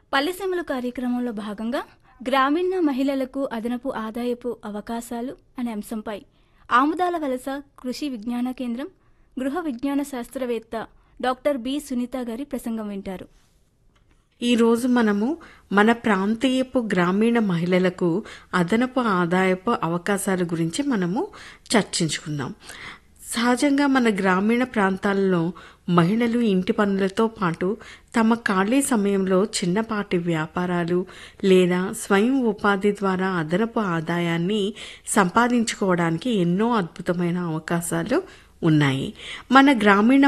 పల్లెసీమలు కార్యక్రమంలో భాగంగా గ్రామీణ మహిళలకు అదనపు ఆదాయపు అవకాశాలు అనే అంశంపై ఆముదాల వలస కృషి విజ్ఞాన కేంద్రం గృహ విజ్ఞాన శాస్త్రవేత్త డాక్టర్ బి సునీత గారి ప్రసంగం వింటారు ఈరోజు మనము మన ప్రాంతీయపు గ్రామీణ మహిళలకు అదనపు ఆదాయపు అవకాశాల గురించి మనము చర్చించుకుందాం సహజంగా మన గ్రామీణ ప్రాంతాల్లో మహిళలు ఇంటి పనులతో పాటు తమ ఖాళీ సమయంలో చిన్నపాటి వ్యాపారాలు లేదా స్వయం ఉపాధి ద్వారా అదనపు ఆదాయాన్ని సంపాదించుకోవడానికి ఎన్నో అద్భుతమైన అవకాశాలు ఉన్నాయి మన గ్రామీణ